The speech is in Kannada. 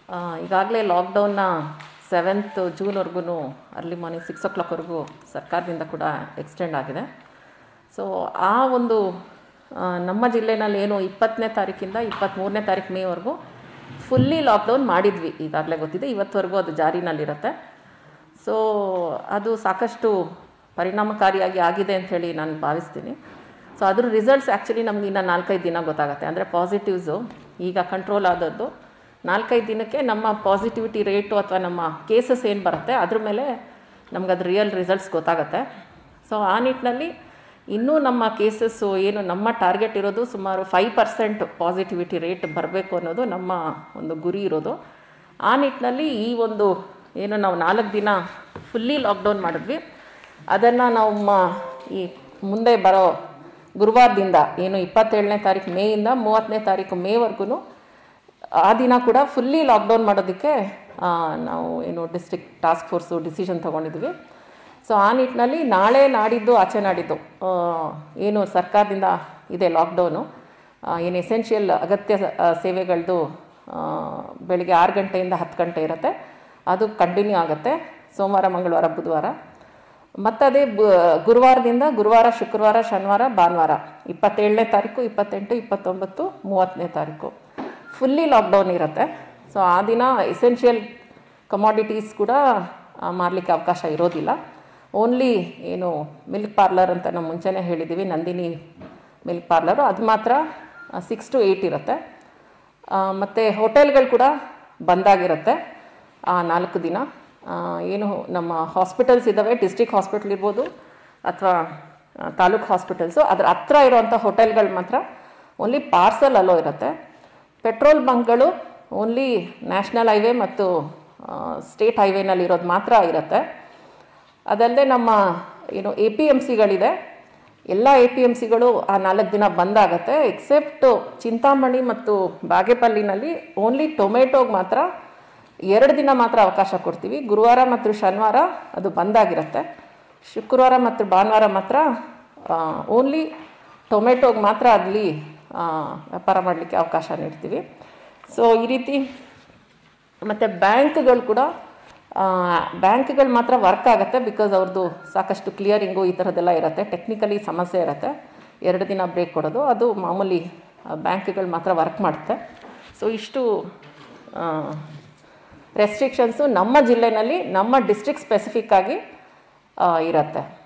ಈಗಾಗಲೇ ಲಾಕ್ಡೌನ್ನ ಸೆವೆಂತ್ ಜೂನ್ವರೆಗೂ ಅರ್ಲಿ ಮಾರ್ನಿಂಗ್ ಸಿಕ್ಸ್ ಓ ಕ್ಲಾಕ್ವರೆಗೂ ಸರ್ಕಾರದಿಂದ ಕೂಡ ಎಕ್ಸ್ಟೆಂಡ್ ಆಗಿದೆ ಸೊ ಆ ಒಂದು ಆ, ನಮ್ಮ ಜಿಲ್ಲೆನಲ್ಲಿ ಏನು ಇಪ್ಪತ್ತನೇ ತಾರೀಕಿಂದ ಇಪ್ಪತ್ತ್ಮೂರನೇ ತಾರೀಕು ಮೇವರೆಗೂ ಫುಲ್ಲಿ ಲಾಕ್ಡೌನ್ ಮಾಡಿದ್ವಿ ಈಗಾಗಲೇ ಗೊತ್ತಿದೆ ಇವತ್ತವರೆಗೂ ಅದು ಜಾರಿನಲ್ಲಿರುತ್ತೆ ಸೊ ಅದು ಸಾಕಷ್ಟು ಪರಿಣಾಮಕಾರಿಯಾಗಿ ಆಗಿದೆ ಅಂಥೇಳಿ ನಾನು ಭಾವಿಸ್ತೀನಿ ಸೊ ಅದ್ರ ರಿಸಲ್ಟ್ಸ್ ಆ್ಯಕ್ಚುಲಿ ನಮ್ಗೆ ಇನ್ನು ನಾಲ್ಕೈದು ದಿನ ಗೊತ್ತಾಗುತ್ತೆ ಅಂದರೆ ಪಾಸಿಟಿವ್ಸು ಈಗ ಕಂಟ್ರೋಲ್ ಆದದ್ದು ನಾಲ್ಕೈದು ದಿನಕ್ಕೆ ನಮ್ಮ ಪಾಸಿಟಿವಿಟಿ ರೇಟು ಅಥವಾ ನಮ್ಮ ಕೇಸಸ್ ಏನು ಬರುತ್ತೆ ಅದ್ರ ಮೇಲೆ ನಮ್ಗೆ ಅದು ರಿಯಲ್ ರಿಸಲ್ಟ್ಸ್ ಗೊತ್ತಾಗುತ್ತೆ ಸೊ ಆ ನಿಟ್ಟಿನಲ್ಲಿ ಇನ್ನೂ ನಮ್ಮ ಕೇಸಸ್ಸು ಏನು ನಮ್ಮ ಟಾರ್ಗೆಟ್ ಇರೋದು ಸುಮಾರು ಫೈವ್ ಪರ್ಸೆಂಟ್ ಪಾಸಿಟಿವಿಟಿ ರೇಟ್ ಬರಬೇಕು ಅನ್ನೋದು ನಮ್ಮ ಒಂದು ಗುರಿ ಇರೋದು ಆ ನಿಟ್ಟಿನಲ್ಲಿ ಈ ಒಂದು ಏನು ನಾವು ನಾಲ್ಕು ದಿನ ಫುಲ್ಲಿ ಲಾಕ್ಡೌನ್ ಮಾಡಿದ್ವಿ ಅದನ್ನು ನಾವು ಮ- ಈ ಮುಂದೆ ಬರೋ ಗುರುವಾರದಿಂದ ಏನು ಇಪ್ಪತ್ತೇಳನೇ ತಾರೀಕು ಮೇಯಿಂದ ಮೂವತ್ತನೇ ತಾರೀಕು ಮೇವರೆಗೂ ಆ ದಿನ ಕೂಡ ಫುಲ್ಲಿ ಲಾಕ್ಡೌನ್ ಮಾಡೋದಕ್ಕೆ ಆ, ನಾವು ಏನು ಡಿಸ್ಟ್ರಿಕ್ಟ್ ಟಾಸ್ಕ್ ಫೋರ್ಸು ಡಿಸಿಷನ್ ತೊಗೊಂಡಿದ್ವಿ ಸೊ ಆ ನಿಟ್ಟಿನಲ್ಲಿ ನಾಳೆ ನಾಡಿದ್ದು ಆಚೆ ನಾಡಿದ್ದು ಆ, ಏನು ಸರ್ಕಾರದಿಂದ ಇದೆ ಲಾಕ್ಡೌನು ಏನು ಎಸೆನ್ಷಿಯಲ್ ಅಗತ್ಯ ಆ, ಸೇವೆಗಳದ್ದು ಆ, ಬೆಳಿಗ್ಗೆ ಆರು ಗಂಟೆಯಿಂದ ಹತ್ತು ಗಂಟೆ ಇರುತ್ತೆ ಅದು ಕಂಟಿನ್ಯೂ ಆಗುತ್ತೆ ಸೋಮವಾರ ಮಂಗಳವಾರ ಬುಧವಾರ ಮತ್ತದೇ ಬ ಗುರುವಾರದಿಂದ ಗುರುವಾರ ಶುಕ್ರವಾರ ಶನಿವಾರ ಭಾನುವಾರ ಇಪ್ಪತ್ತೇಳನೇ ತಾರೀಕು ಇಪ್ಪತ್ತೆಂಟು ಇಪ್ಪತ್ತೊಂಬತ್ತು ಮೂವತ್ತನೇ ತಾರೀಕು ಫುಲ್ಲಿ ಲಾಕ್ಡೌನ್ ಇರುತ್ತೆ ಸೊ ಆ ದಿನ ಎಸೆನ್ಷಿಯಲ್ ಕಮಾಡಿಟೀಸ್ ಕೂಡ ಆ, ಮಾರಲಿಕ್ಕೆ ಅವಕಾಶ ಇರೋದಿಲ್ಲ ಓನ್ಲಿ ಏನು ಮಿಲ್ಕ್ ಪಾರ್ಲರ್ ಅಂತ ನಾವು ಮುಂಚೆನೇ ಹೇಳಿದ್ದೀವಿ ನಂದಿನಿ ಮಿಲ್ಕ್ ಪಾರ್ಲರು ಅದು ಮಾತ್ರ ಸಿಕ್ಸ್ ಟು ಏಯ್ಟ್ ಇರುತ್ತೆ ಮತ್ತು ಹೋಟೆಲ್ಗಳು ಕೂಡ ಬಂದಾಗಿರುತ್ತೆ ಆ ನಾಲ್ಕು ದಿನ ಆ, ಏನು ನಮ್ಮ ಹಾಸ್ಪಿಟಲ್ಸ್ ಇದ್ದಾವೆ ಡಿಸ್ಟ್ರಿಕ್ಟ್ ಹಾಸ್ಪಿಟಲ್ ಇರ್ಬೋದು ಅಥವಾ ತಾಲೂಕು ಹಾಸ್ಪಿಟಲ್ಸು ಅದ್ರ ಹತ್ರ ಇರೋವಂಥ ಹೋಟೆಲ್ಗಳು ಮಾತ್ರ ಓನ್ಲಿ ಪಾರ್ಸಲ್ ಅಲ್ಲೋ ಇರುತ್ತೆ ಪೆಟ್ರೋಲ್ ಬಂಕ್ಗಳು ಓನ್ಲಿ ನ್ಯಾಷನಲ್ ಹೈವೇ ಮತ್ತು ಸ್ಟೇಟ್ ಹೈವೇನಲ್ಲಿ ಇರೋದು ಮಾತ್ರ ಇರುತ್ತೆ ಅದಲ್ಲದೆ ನಮ್ಮ ಏನು ಎ ಪಿ ಎಮ್ ಸಿಗಳಿದೆ ಎಲ್ಲ ಎ ಪಿ ಎಮ್ ಸಿಗಳು ಆ ನಾಲ್ಕು ದಿನ ಬಂದಾಗತ್ತೆ ಎಕ್ಸೆಪ್ಟು ಚಿಂತಾಮಣಿ ಮತ್ತು ಬಾಗೇಪಲ್ಲಿನಲ್ಲಿ ಓನ್ಲಿ ಟೊಮೆಟೋಗೆ ಮಾತ್ರ ಎರಡು ದಿನ ಮಾತ್ರ ಅವಕಾಶ ಕೊಡ್ತೀವಿ ಗುರುವಾರ ಮತ್ತು ಶನಿವಾರ ಅದು ಬಂದಾಗಿರುತ್ತೆ ಶುಕ್ರವಾರ ಮತ್ತು ಭಾನುವಾರ ಮಾತ್ರ ಓನ್ಲಿ ಟೊಮೆಟೋಗೆ ಮಾತ್ರ ಅಲ್ಲಿ ಆ, ವ್ಯಾಪಾರ ಮಾಡಲಿಕ್ಕೆ ಅವಕಾಶ ನೀಡ್ತೀವಿ ಸೊ ಈ ರೀತಿ ಮತ್ತು ಬ್ಯಾಂಕ್ಗಳು ಕೂಡ ಬ್ಯಾಂಕ್ಗಳು ಮಾತ್ರ ವರ್ಕ್ ಆಗುತ್ತೆ ಬಿಕಾಸ್ ಅವ್ರದ್ದು ಸಾಕಷ್ಟು ಕ್ಲಿಯರಿಂಗು ಈ ಥರದ್ದೆಲ್ಲ ಇರುತ್ತೆ ಟೆಕ್ನಿಕಲಿ ಸಮಸ್ಯೆ ಇರುತ್ತೆ ಎರಡು ದಿನ ಬ್ರೇಕ್ ಕೊಡೋದು ಅದು ಮಾಮೂಲಿ ಬ್ಯಾಂಕ್ಗಳು ಮಾತ್ರ ವರ್ಕ್ ಮಾಡುತ್ತೆ ಸೊ ಇಷ್ಟು ರೆಸ್ಟ್ರಿಕ್ಷನ್ಸು ನಮ್ಮ ಜಿಲ್ಲೆನಲ್ಲಿ ನಮ್ಮ ಡಿಸ್ಟ್ರಿಕ್ಟ್ ಸ್ಪೆಸಿಫಿಕ್ ಆಗಿ ಆ, ಇರುತ್ತೆ